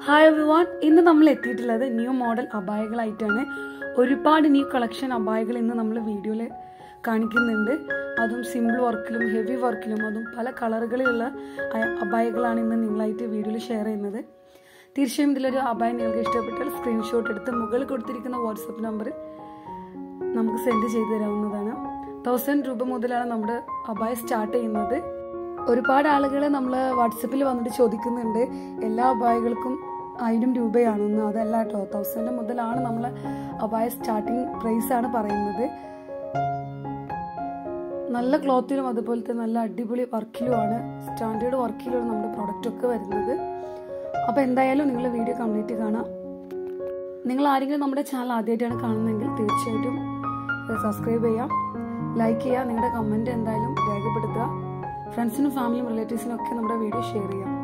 hi everyone ഇന്ന് നമ്മൾ എത്തിയിട്ടുള്ളത് ന്യൂ മോഡൽ അബായകളായിട്ടാണ് ഒരുപാട് ന്യൂ കളക്ഷൻ അബായകൾ ഇന്ന് നമ്മൾ വീഡിയോയിൽ കാണിക്കുന്നുണ്ട് അതും സിമ്പിൾ വർക്കിലും ഹെവി വർക്കിലും അതും പല കളറുകളിലുള്ള അയ- അബായകളാണ് ഇന്ന് നിങ്ങളായിട്ട് വീഡിയോയിൽ ഷെയർ ചെയ്യുന്നത് തീർച്ചയായും ഇതിലൊരു അബായ നിങ്ങൾക്ക് ഇഷ്ടപ്പെട്ടാൽ സ്ക്രീൻഷോട്ട് എടുത്ത് മുകളിൽ കൊടുത്തിരിക്കുന്ന വാട്സപ്പ് നമ്പർ നമുക്ക് സെൻഡ് ചെയ്തു തരാവുന്നതാണ് തൗസൻഡ് രൂപ മുതലാണ് നമ്മുടെ അബായ സ്റ്റാർട്ട് ചെയ്യുന്നത് ഒരുപാട് ആളുകൾ നമ്മൾ വാട്സപ്പിൽ വന്നിട്ട് ചോദിക്കുന്നുണ്ട് എല്ലാ അബായകൾക്കും ആയിരം രൂപയാണെന്ന് അതല്ല കേട്ടോ തൗസൻഡ് മുതലാണ് നമ്മൾ അബായ സ്റ്റാർട്ടിങ് പ്രൈസ് ആണ് പറയുന്നത് നല്ല ക്ലോത്തിലും അതുപോലെ തന്നെ നല്ല അടിപൊളി വർക്കിലുമാണ് സ്റ്റാൻഡേർഡ് വർക്കിലുമാണ് നമ്മുടെ പ്രൊഡക്റ്റ് ഒക്കെ വരുന്നത് അപ്പോൾ എന്തായാലും നിങ്ങൾ വീഡിയോ കംപ്ലീറ്റ് കാണാം നിങ്ങൾ ആരെങ്കിലും നമ്മുടെ ചാനൽ ആദ്യമായിട്ടാണ് കാണുന്നതെങ്കിൽ തീർച്ചയായിട്ടും സബ്സ്ക്രൈബ് ചെയ്യാം ലൈക്ക് ചെയ്യുക നിങ്ങളുടെ കമൻറ്റ് എന്തായാലും രേഖപ്പെടുത്തുക ഫ്രണ്ട്സിനും ഫാമിലിയും റിലേറ്റീവ്സിനും ഒക്കെ നമ്മുടെ വീഡിയോ ഷെയർ ചെയ്യാം